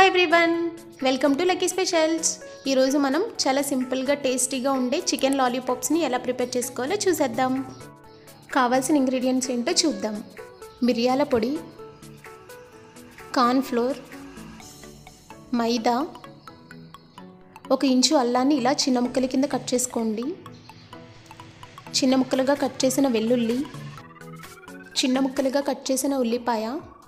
hi everyone welcome to Lucky Specials ఈరోజు మనం చాలా సింపుల్గా టేస్టీగా ఉండే చికెన్ లాలీపాప్స్ని ఎలా ప్రిపేర్ చేసుకోవాలో చూసేద్దాం కావాల్సిన ఇంగ్రీడియంట్స్ ఏంటో చూద్దాం మిరియాల పొడి కార్న్ ఫ్లోర్ మైదా ఒక ఇంచు అల్లాన్ని ఇలా చిన్న ముక్కల కింద కట్ చేసుకోండి చిన్న ముక్కలుగా కట్ చేసిన వెల్లుల్లి చిన్న ముక్కలుగా కట్ చేసిన ఉల్లిపాయ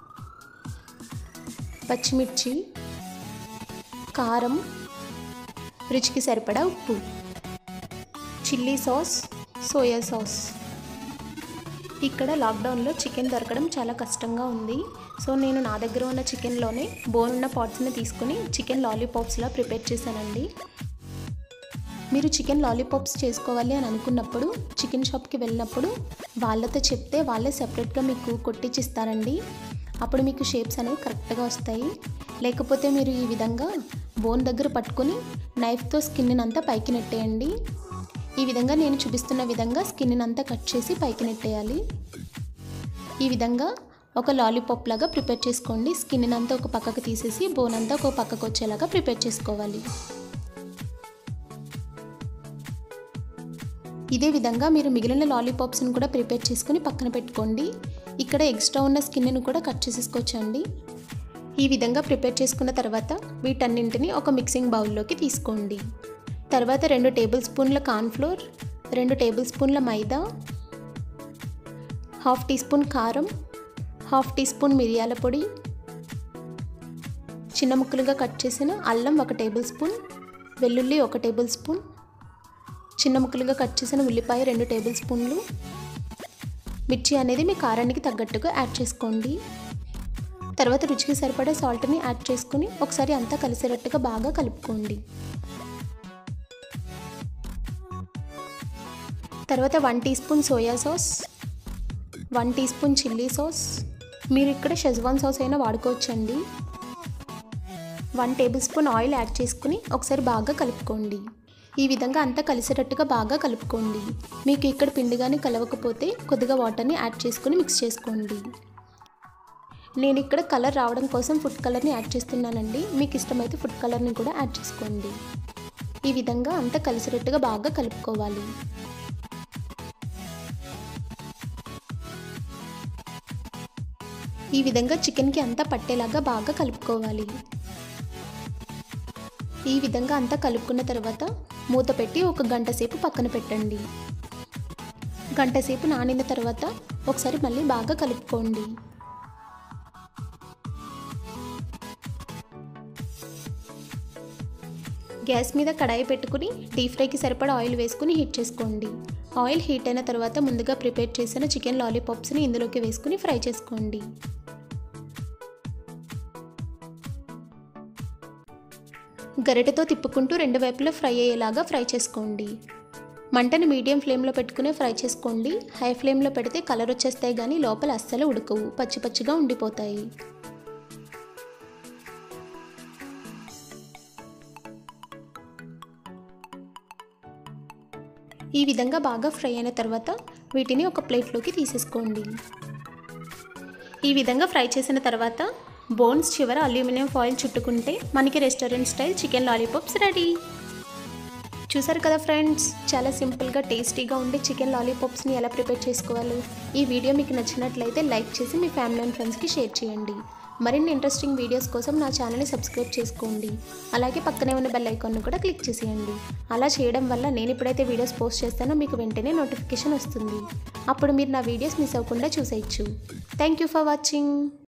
పచ్చిమిర్చి కారం రుచికి సరిపడా ఉప్పు చిల్లీ సాస్ సోయా సాస్ ఇక్కడ లాక్డౌన్లో చికెన్ దొరకడం చాలా కష్టంగా ఉంది సో నేను నా దగ్గర ఉన్న చికెన్లోనే బోన్ ఉన్న పార్ట్స్ని తీసుకుని చికెన్ లాలీపాప్స్లా ప్రిపేర్ చేశానండి మీరు చికెన్ లాలీపాప్స్ చేసుకోవాలి అని అనుకున్నప్పుడు చికెన్ షాప్కి వెళ్ళినప్పుడు వాళ్ళతో చెప్తే వాళ్ళే సెపరేట్గా మీకు కొట్టించిస్తారండి అప్పుడు మీకు షేప్స్ అనేవి కరెక్ట్గా వస్తాయి లేకపోతే మీరు ఈ విధంగా బోన్ దగ్గర పట్టుకొని నైఫ్తో స్కిన్ అంతా పైకి నెట్టేయండి ఈ విధంగా నేను చూపిస్తున్న విధంగా స్కిన్ అంతా కట్ చేసి పైకి నెట్టేయాలి ఈ విధంగా ఒక లాలీపాప్ లాగా ప్రిపేర్ చేసుకోండి స్కిన్ అంతా ఒక పక్కకు తీసేసి బోన్ అంతా ఒక పక్కకు వచ్చేలాగా ప్రిపేర్ చేసుకోవాలి ఇదే విధంగా మీరు మిగిలిన లాలీపాప్స్ని కూడా ప్రిపేర్ చేసుకుని పక్కన పెట్టుకోండి ఇక్కడ ఎక్స్ట్రా ఉన్న స్కిన్ను కూడా కట్ చేసేసుకోవచ్చండి ఈ విధంగా ప్రిపేర్ చేసుకున్న తర్వాత వీటన్నింటిని ఒక మిక్సింగ్ బౌల్లోకి తీసుకోండి తర్వాత రెండు టేబుల్ స్పూన్ల కార్న్ఫ్లోర్ రెండు టేబుల్ స్పూన్ల మైదా హాఫ్ టీ స్పూన్ కారం హాఫ్ టీ స్పూన్ మిరియాల పొడి చిన్న ముక్కలుగా కట్ చేసిన అల్లం ఒక టేబుల్ స్పూన్ వెల్లుల్లి ఒక టేబుల్ స్పూన్ చిన్న ముక్కలుగా కట్ చేసిన ఉల్లిపాయ రెండు టేబుల్ స్పూన్లు మిర్చి అనేది మీ కారానికి తగ్గట్టుగా యాడ్ చేసుకోండి తర్వాత రుచికి సరిపడే సాల్ట్ని యాడ్ చేసుకుని ఒకసారి అంతా కలిసేటట్టుగా బాగా కలుపుకోండి తర్వాత one teaspoon soya sauce one teaspoon chilli sauce మీరు ఇక్కడ షెజ్వాన్ సాస్ అయినా వాడుకోవచ్చండి one tablespoon oil add చేసుకుని ఒకసారి బాగా కలుపుకోండి ఈ విధంగా అంతా కలిసేటట్టుగా బాగా కలుపుకోండి మీకు ఇక్కడ పిండి కానీ కలవకపోతే కొద్దిగా వాటర్ని యాడ్ చేసుకుని మిక్స్ చేసుకోండి నేను ఇక్కడ కలర్ రావడం కోసం ఫుడ్ కలర్ని యాడ్ చేస్తున్నానండి మీకు ఇష్టమైతే ఫుడ్ కలర్ని కూడా యాడ్ చేసుకోండి ఈ విధంగా అంతా కలిసేటట్టుగా బాగా కలుపుకోవాలి ఈ విధంగా చికెన్కి అంతా పట్టేలాగా బాగా కలుపుకోవాలి ఈ విధంగా అంతా కలుపుకున్న తర్వాత మూత పెట్టి ఒక గంట సేపు పక్కన పెట్టండి గంట సేపు నానిన తర్వాత ఒకసారి మళ్ళీ బాగా కలుపుకోండి గ్యాస్ మీద కడాయి పెట్టుకుని డీప్ ఫ్రైకి సరిపడా ఆయిల్ వేసుకుని హీట్ చేసుకోండి ఆయిల్ హీట్ అయిన తర్వాత ముందుగా ప్రిపేర్ చేసిన చికెన్ లాలీపాప్స్ని ఇందులోకి వేసుకుని ఫ్రై చేసుకోండి గరిటెతో తిప్పుకుంటూ రెండు వైపులా ఫ్రై అయ్యేలాగా ఫ్రై చేసుకోండి మంటని మీడియం ఫ్లేమ్లో పెట్టుకునే ఫ్రై చేసుకోండి హై ఫ్లేమ్లో పెడితే కలర్ వచ్చేస్తాయి కానీ లోపల అస్సలు ఉడకవు పచ్చి పచ్చిగా ఉండిపోతాయి ఈ విధంగా బాగా ఫ్రై అయిన తర్వాత వీటిని ఒక ప్లేట్లోకి తీసేసుకోండి ఈ విధంగా ఫ్రై చేసిన తర్వాత బోన్స్ చివర అల్యూమినియం ఫాయిల్ చుట్టుకుంటే మనకి restaurant style chicken lollipops ready చూసారు కదా ఫ్రెండ్స్ చాలా సింపుల్గా టేస్టీగా ఉండే చికెన్ లాలీపాప్స్ని ఎలా ప్రిపేర్ చేసుకోవాలి ఈ వీడియో మీకు నచ్చినట్లయితే లైక్ చేసి మీ ఫ్యామిలీ అండ్ ఫ్రెండ్స్కి షేర్ చేయండి మరిన్ని ఇంట్రెస్టింగ్ వీడియోస్ కోసం నా ఛానల్ని సబ్స్క్రైబ్ చేసుకోండి అలాగే పక్కనే ఉన్న బెల్ ఐకాన్ను కూడా క్లిక్ చేసేయండి అలా చేయడం వల్ల నేను ఎప్పుడైతే వీడియోస్ పోస్ట్ చేస్తానో మీకు వెంటనే నోటిఫికేషన్ వస్తుంది అప్పుడు మీరు నా వీడియోస్ మిస్ అవ్వకుండా చూసేయచ్చు థ్యాంక్ యూ ఫర్ వాచింగ్